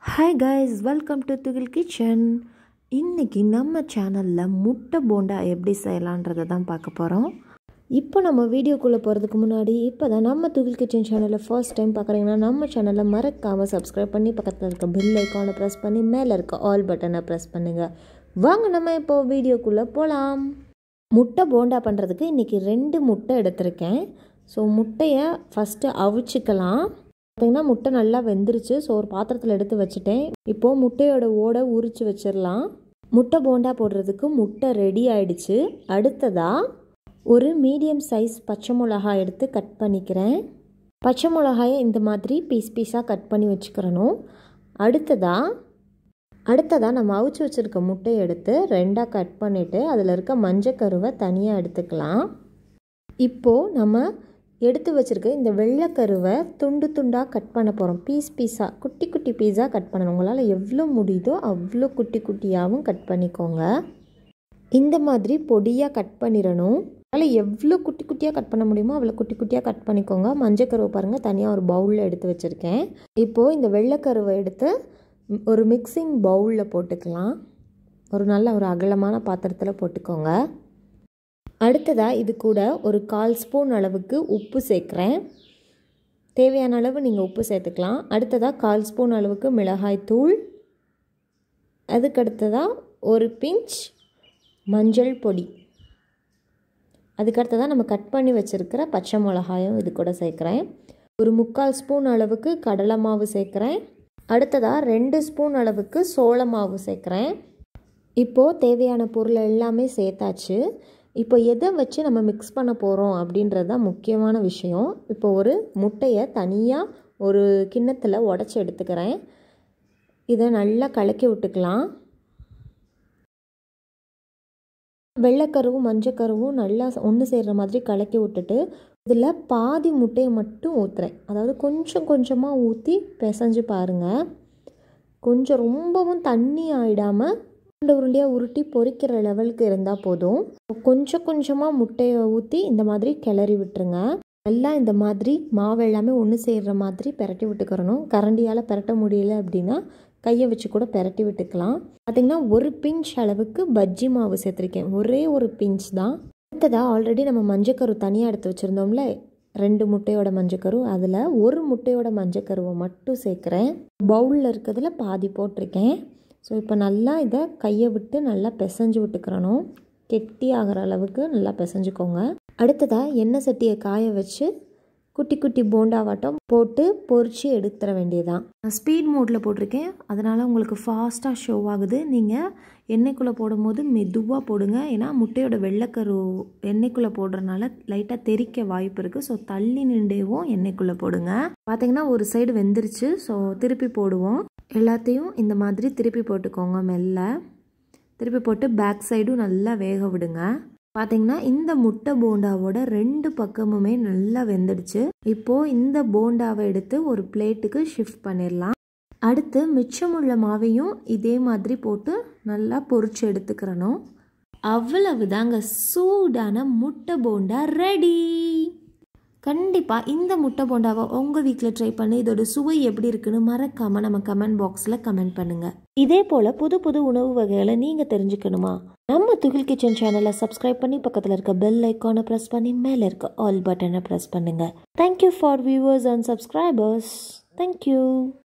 hi guys welcome to Thugil kitchen இன்றைக்கி நம்ம சேனலில் முட்டை போண்டா எப்படி செய்யலான்றதை தான் பார்க்க போகிறோம் இப்போ நம்ம வீடியோக்குள்ளே போகிறதுக்கு முன்னாடி இப்போ தான் நம்ம துகில் கிச்சன் சேனலை ஃபர்ஸ்ட் டைம் பார்க்குறீங்கன்னா நம்ம சேனலை மறக்காமல் சப்ஸ்கிரைப் பண்ணி பக்கத்தில் இருக்க பெல் ஐக்கானை ப்ரெஸ் பண்ணி மேலே இருக்க ஆல் பட்டனை ப்ரெஸ் பண்ணுங்கள் வாங்க நம்ம இப்போது வீடியோக்குள்ளே போகலாம் முட்டை போண்டா பண்ணுறதுக்கு இன்றைக்கி ரெண்டு முட்டை எடுத்திருக்கேன் ஸோ முட்டையை ஃபஸ்ட்டு அவிச்சிக்கலாம் பார்த்திங்கன்னா முட்டை நல்லா வெந்துருச்சு ஸோ ஒரு பாத்திரத்தில் எடுத்து வச்சுட்டேன் இப்போது முட்டையோட ஓடை உரித்து வச்சிடலாம் முட்டை போண்டா போடுறதுக்கு முட்டை ரெடி ஆயிடுச்சு அடுத்ததாக ஒரு மீடியம் சைஸ் பச்சை மிளகாய் எடுத்து கட் பண்ணிக்கிறேன் பச்சை மிளகாயை இந்த மாதிரி பீஸ் பீஸாக கட் பண்ணி வச்சுக்கிறணும் அடுத்ததாக அடுத்ததாக நம்ம அவிச்சு வச்சுருக்க முட்டையை எடுத்து ரெண்டாக கட் பண்ணிவிட்டு அதில் இருக்க மஞ்சக்கருவை தனியாக எடுத்துக்கலாம் இப்போது நம்ம எடுத்து வச்சுருக்க இந்த வெள்ளைக்கருவை துண்டு துண்டாக கட் பண்ண போகிறோம் பீஸ் பீஸாக குட்டி குட்டி பீஸாக கட் பண்ணணும் உங்களால் எவ்வளோ முடியுதோ அவ்வளோ குட்டி குட்டியாகவும் கட் பண்ணிக்கோங்க இந்த மாதிரி பொடியாக கட் பண்ணிடணும் அதனால் எவ்வளோ குட்டி குட்டியாக கட் பண்ண முடியுமோ அவ்வளோ குட்டி குட்டியாக கட் பண்ணிக்கோங்க மஞ்சக்கருவை பாருங்கள் தனியாக ஒரு பவுலில் எடுத்து வச்சுருக்கேன் இப்போது இந்த வெள்ளைக்கருவை எடுத்து ஒரு மிக்சிங் பவுலில் போட்டுக்கலாம் ஒரு நல்ல ஒரு அகலமான பாத்திரத்தில் போட்டுக்கோங்க அடுத்ததாக இது கூட ஒரு கால் ஸ்பூன் அளவுக்கு உப்பு சேர்க்குறேன் தேவையான அளவு நீங்கள் உப்பு சேர்த்துக்கலாம் அடுத்ததாக கால் ஸ்பூன் அளவுக்கு மிளகாய் தூள் அதுக்கடுத்ததாக ஒரு பிஞ்ச் மஞ்சள் பொடி அதுக்கடுத்ததாக நம்ம கட் பண்ணி வச்சுருக்கிற பச்சை மிளகாயும் இது கூட சேர்க்குறேன் ஒரு முக்கால் ஸ்பூன் அளவுக்கு கடலை மாவு சேர்க்குறேன் அடுத்ததாக ரெண்டு ஸ்பூன் அளவுக்கு சோள மாவு சேர்க்குறேன் இப்போது தேவையான பொருள் எல்லாமே சேர்த்தாச்சு இப்போ எதை வச்சு நம்ம மிக்ஸ் பண்ண போகிறோம் அப்படின்றது தான் முக்கியமான விஷயம் இப்போ ஒரு முட்டையை தனியாக ஒரு கிண்ணத்தில் உடச்சி எடுத்துக்கிறேன் இதை நல்லா கலக்கி விட்டுக்கலாம் வெள்ளைக்கருவும் மஞ்சக்கருவும் நல்லா ஒன்று சேர்கிற மாதிரி கலக்கி விட்டுட்டு இதில் பாதி முட்டையை மட்டும் ஊற்றுறேன் அதாவது கொஞ்சம் கொஞ்சமாக ஊற்றி பிசைஞ்சு பாருங்கள் கொஞ்சம் ரொம்பவும் தண்ணி ஆகிடாமல் உருண்டை உருண்டையாக உருட்டி பொரிக்கிற லெவலுக்கு இருந்தால் போதும் கொஞ்சம் கொஞ்சமாக முட்டையை ஊற்றி இந்த மாதிரி கிளறி விட்டுருங்க நல்லா இந்த மாதிரி மாவு எல்லாமே ஒன்று சேர்கிற மாதிரி பெரட்டி விட்டுக்கிறணும் கரண்டியால் பெரட்ட முடியல அப்படின்னா கையை வச்சு கூட பெரட்டி விட்டுக்கலாம் பார்த்திங்கன்னா ஒரு பிஞ்ச் அளவுக்கு பஜ்ஜி மாவு சேர்த்துருக்கேன் ஒரே ஒரு பிஞ்ச் தான் அடுத்ததாக ஆல்ரெடி நம்ம மஞ்சக்கரு தனியாக எடுத்து வச்சுருந்தோம்ல ரெண்டு முட்டையோட மஞ்சக்கரு அதில் ஒரு முட்டையோட மஞ்சக்கருவை மட்டும் சேர்க்குறேன் பவுலில் இருக்கிறதுல பாதி போட்டிருக்கேன் ஸோ இப்போ நல்லா இதை கையை விட்டு நல்லா பிசைஞ்சு விட்டுக்கிறணும் கெட்டி ஆகிற அளவுக்கு நல்லா பிசைஞ்சுக்கோங்க அடுத்ததாக எண்ணெய் சட்டியை காய வச்சு குட்டி குட்டி போண்டாவாட்டம் போட்டு பொறிச்சு எடுத்துட வேண்டியதான் நான் ஸ்பீட் மோட்டில் போட்டிருக்கேன் அதனால் உங்களுக்கு ஃபாஸ்ட்டாக ஷோ ஆகுது நீங்கள் எண்ணெய்க்குள்ளே போடும்போது மெதுவாக போடுங்க ஏன்னா முட்டையோட வெள்ளைக்கரு எண்ணெய்க்குள்ளே போடுறதுனால லைட்டாக தெறிக்க வாய்ப்பு இருக்குது ஸோ தள்ளி நின்றேவும் எண்ணெய்க்குள்ளே போடுங்க பார்த்தீங்கன்னா ஒரு சைடு வெந்துருச்சு ஸோ திருப்பி போடுவோம் எல்லாத்தையும் இந்த மாதிரி திருப்பி போட்டுக்கோங்க மெல்ல திருப்பி போட்டு பேக் சைடும் நல்லா வேக விடுங்க பார்த்தீங்கன்னா இந்த முட்டை போண்டாவோட ரெண்டு பக்கமுமே நல்லா வெந்துடுச்சு இப்போது இந்த போண்டாவை எடுத்து ஒரு பிளேட்டுக்கு ஷிஃப்ட் பண்ணிடலாம் அடுத்து மிச்சமுள்ள மாவையும் இதே மாதிரி போட்டு நல்லா பொறிச்சு எடுத்துக்கிறணும் அவ்வளவுதாங்க சூடான முட்டை போண்டா ரெடி கண்டிப்பாக இந்த முட்டை போண்டாவை உங்கள் வீட்டில் ட்ரை பண்ணி இதோட சுவை எப்படி இருக்குன்னு மறக்காமல் நம்ம கமெண்ட் பாக்ஸில் கமெண்ட் பண்ணுங்கள் இதே போல் புது புது உணவு வகைகளை நீங்கள் தெரிஞ்சுக்கணுமா நம்ம துகில் கிச்சன் சேனலை சப்ஸ்கிரைப் பண்ணி பக்கத்தில் இருக்க பெல் ஐக்கானை ப்ரெஸ் பண்ணி மேலே இருக்க ஆல் பட்டனை ப்ரெஸ் பண்ணுங்கள் thank you for viewers and subscribers thank you